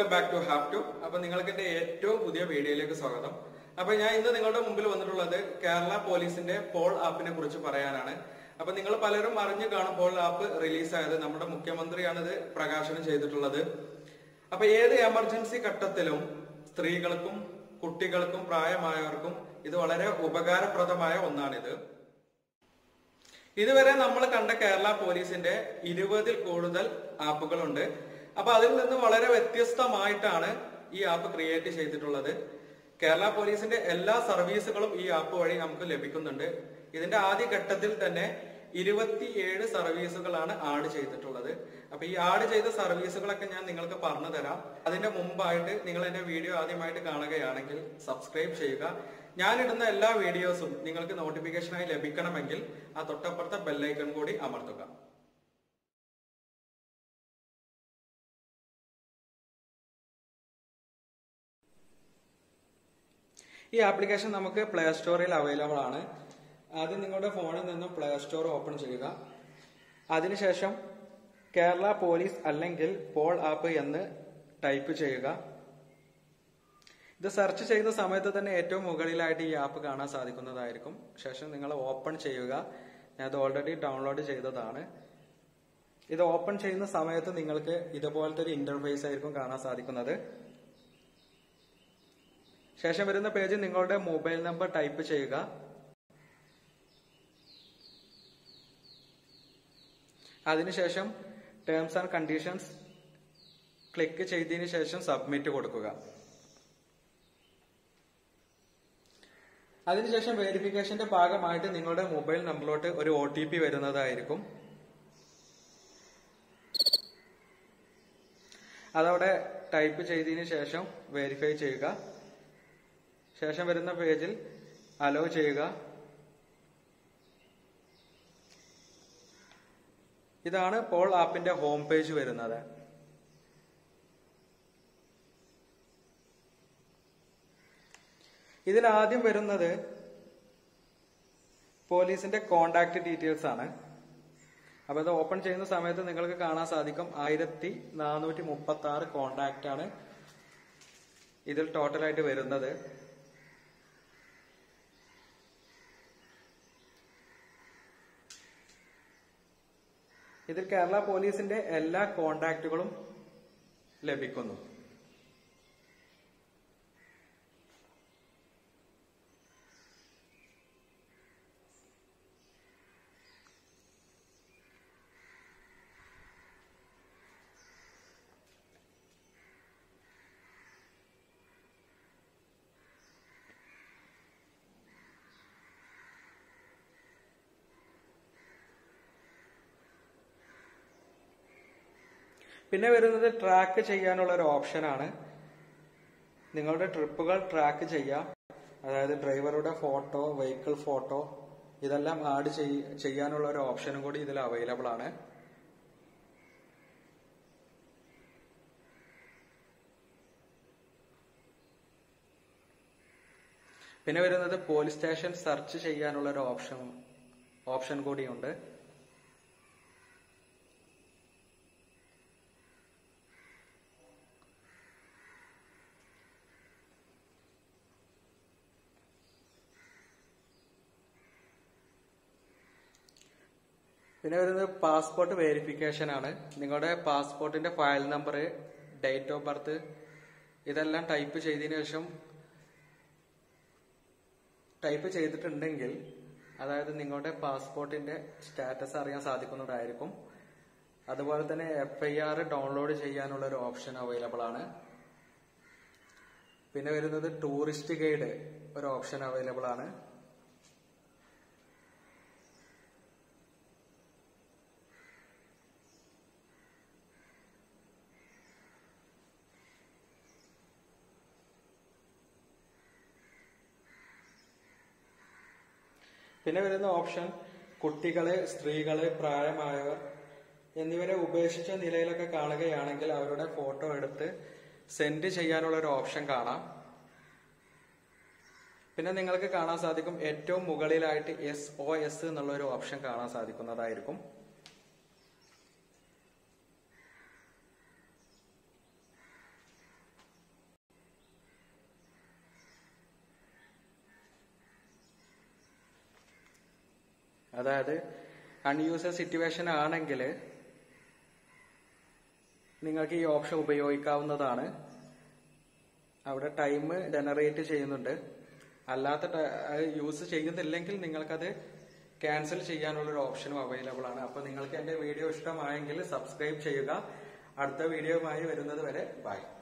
welcome back to have to അപ്പൊ നിങ്ങൾക്ക് എന്റെ ഏറ്റവും പുതിയ വീഡിയോയിലേക്ക് സ്വാഗതം അപ്പൊ ഞാൻ ഇന്ന് നിങ്ങളുടെ മുമ്പിൽ വന്നിട്ടുള്ളത് കേരള പോലീസിന്റെ പോൾ ആപ്പിനെ കുറിച്ച് പറയാനാണ് അപ്പൊ നിങ്ങൾ പലരും അറിഞ്ഞു കാണും പോൾ ആപ്പ് റിലീസായത് നമ്മുടെ മുഖ്യമന്ത്രിയാണ് ഇത് പ്രകാശനം ചെയ്തിട്ടുള്ളത് അപ്പൊ ഏത് എമർജൻസി ഘട്ടത്തിലും സ്ത്രീകൾക്കും കുട്ടികൾക്കും പ്രായമായവർക്കും ഇത് വളരെ ഉപകാരപ്രദമായ ഒന്നാണിത് ഇതുവരെ നമ്മൾ കണ്ട കേരള പോലീസിന്റെ ഇരുപതിൽ കൂടുതൽ ആപ്പുകളുണ്ട് അപ്പൊ അതിൽ നിന്ന് വളരെ വ്യത്യസ്തമായിട്ടാണ് ഈ ആപ്പ് ക്രിയേറ്റ് ചെയ്തിട്ടുള്ളത് കേരള പോലീസിന്റെ എല്ലാ സർവീസുകളും ഈ ആപ്പ് വഴി നമുക്ക് ലഭിക്കുന്നുണ്ട് ഇതിന്റെ ആദ്യ ഘട്ടത്തിൽ തന്നെ ഇരുപത്തിയേഴ് സർവീസുകളാണ് ആഡ് ചെയ്തിട്ടുള്ളത് അപ്പൊ ഈ ആഡ് ചെയ്ത സർവീസുകളൊക്കെ ഞാൻ നിങ്ങൾക്ക് പറഞ്ഞു തരാം അതിന്റെ മുമ്പായിട്ട് നിങ്ങൾ എന്റെ വീഡിയോ ആദ്യമായിട്ട് കാണുകയാണെങ്കിൽ സബ്സ്ക്രൈബ് ചെയ്യുക ഞാനിടുന്ന എല്ലാ വീഡിയോസും നിങ്ങൾക്ക് നോട്ടിഫിക്കേഷനായി ലഭിക്കണമെങ്കിൽ ആ തൊട്ടപ്പുറത്തെ ബെല്ലൈക്കൺ കൂടി അമർത്തുക ഈ ആപ്ലിക്കേഷൻ നമുക്ക് പ്ലേ സ്റ്റോറിൽ അവൈലബിൾ ആണ് ആദ്യം നിങ്ങളുടെ ഫോണിൽ നിന്നും പ്ലേ സ്റ്റോർ ഓപ്പൺ ചെയ്യുക അതിനുശേഷം കേരള പോലീസ് അല്ലെങ്കിൽ പോൾ ആപ്പ് എന്ന് ടൈപ്പ് ചെയ്യുക ഇത് സെർച്ച് ചെയ്യുന്ന സമയത്ത് തന്നെ ഏറ്റവും മുകളിലായിട്ട് ഈ ആപ്പ് കാണാൻ സാധിക്കുന്നതായിരിക്കും ശേഷം നിങ്ങൾ ഓപ്പൺ ചെയ്യുക ഞാൻ അത് ഓൾറെഡി ഡൗൺലോഡ് ചെയ്തതാണ് ഇത് ഓപ്പൺ ചെയ്യുന്ന സമയത്ത് നിങ്ങൾക്ക് ഇതുപോലത്തെ ഒരു ഇന്റർഫേസ് ആയിരിക്കും കാണാൻ സാധിക്കുന്നത് ശേഷം വരുന്ന പേജിൽ നിങ്ങളുടെ മൊബൈൽ നമ്പർ ടൈപ്പ് ചെയ്യുക അതിനുശേഷം ടേംസ് ആൻഡ് കണ്ടീഷൻസ് ക്ലിക്ക് ചെയ്തതിന് ശേഷം സബ്മിറ്റ് കൊടുക്കുക അതിനുശേഷം വെരിഫിക്കേഷന്റെ ഭാഗമായിട്ട് നിങ്ങളുടെ മൊബൈൽ നമ്പറിലോട്ട് ഒരു ഒ ടി പി വരുന്നതായിരിക്കും അതവിടെ ടൈപ്പ് ചെയ്തതിന് ശേഷം വെരിഫൈ ചെയ്യുക ശേഷം വരുന്ന പേജിൽ അലോ ചെയ്യുക ഇതാണ് പോൾ ആപ്പിന്റെ ഹോം പേജ് വരുന്നത് ഇതിൽ ആദ്യം വരുന്നത് പോലീസിന്റെ കോണ്ടാക്ട് ഡീറ്റെയിൽസ് ആണ് അപ്പൊ ഇത് ഓപ്പൺ ചെയ്യുന്ന സമയത്ത് നിങ്ങൾക്ക് കാണാൻ സാധിക്കും ആയിരത്തി നാനൂറ്റി മുപ്പത്തി ആറ് കോണ്ടാക്ട് ആണ് ഇതിൽ ടോട്ടലായിട്ട് വരുന്നത് ഇതിൽ കേരള പോലീസിന്റെ എല്ലാ കോണ്ടാക്റ്റുകളും ലഭിക്കുന്നു പിന്നെ വരുന്നത് ട്രാക്ക് ചെയ്യാനുള്ള ഒരു ഓപ്ഷനാണ് നിങ്ങളുടെ ട്രിപ്പുകൾ ട്രാക്ക് ചെയ്യാം അതായത് ഡ്രൈവറുടെ ഫോട്ടോ വെഹിക്കിൾ ഫോട്ടോ ഇതെല്ലാം ആഡ് ചെയ്യാനുള്ള ഒരു ഓപ്ഷനും കൂടി ഇതിൽ അവൈലബിൾ ആണ് പിന്നെ വരുന്നത് പോലീസ് സ്റ്റേഷൻ സെർച്ച് ചെയ്യാനുള്ള ഒരു ഓപ്ഷൻ ഓപ്ഷൻ കൂടിയുണ്ട് പിന്നെ വരുന്നത് പാസ്പോർട്ട് വെരിഫിക്കേഷൻ ആണ് നിങ്ങളുടെ പാസ്പോർട്ടിന്റെ file number date of birth ഇതെല്ലാം ടൈപ്പ് ചെയ്തതിനു ശേഷം ടൈപ്പ് ചെയ്തിട്ടുണ്ടെങ്കിൽ അതായത് നിങ്ങളുടെ പാസ്പോർട്ടിന്റെ സ്റ്റാറ്റസ് അറിയാൻ സാധിക്കുന്നതായിരിക്കും അതുപോലെ തന്നെ എഫ് ഐ ആർ ഡൗൺലോഡ് ചെയ്യാനുള്ള ഒരു ഓപ്ഷൻ അവൈലബിൾ ആണ് പിന്നെ വരുന്നത് ടൂറിസ്റ്റ് ഗൈഡ് ഒരു ഓപ്ഷൻ അവൈലബിൾ ആണ് പിന്നെ വരുന്ന ഓപ്ഷൻ കുട്ടികള് സ്ത്രീകള് പ്രായമായവർ എന്നിവരെ ഉപേക്ഷിച്ച നിലയിലൊക്കെ കാണുകയാണെങ്കിൽ അവരുടെ ഫോട്ടോ എടുത്ത് സെൻഡ് ചെയ്യാനുള്ള ഒരു ഓപ്ഷൻ കാണാം പിന്നെ നിങ്ങൾക്ക് കാണാൻ സാധിക്കും ഏറ്റവും മുകളിലായിട്ട് എസ് ഒ എസ് എന്നുള്ള ഒരു ഓപ്ഷൻ കാണാൻ സാധിക്കുന്നതായിരിക്കും അതായത് അൺയൂസഡ് സിറ്റുവേഷൻ ആണെങ്കിൽ നിങ്ങൾക്ക് ഈ ഓപ്ഷൻ ഉപയോഗിക്കാവുന്നതാണ് അവിടെ ടൈം ജനറേറ്റ് ചെയ്യുന്നുണ്ട് അല്ലാത്ത യൂസ് ചെയ്യുന്നില്ലെങ്കിൽ നിങ്ങൾക്കത് ക്യാൻസൽ ചെയ്യാനുള്ള ഒരു ഓപ്ഷനും അവൈലബിൾ ആണ് അപ്പൊ നിങ്ങൾക്ക് എന്റെ വീഡിയോ ഇഷ്ടമായെങ്കിൽ സബ്സ്ക്രൈബ് ചെയ്യുക അടുത്ത വീഡിയോയുമായി വരുന്നത് വരെ ബൈ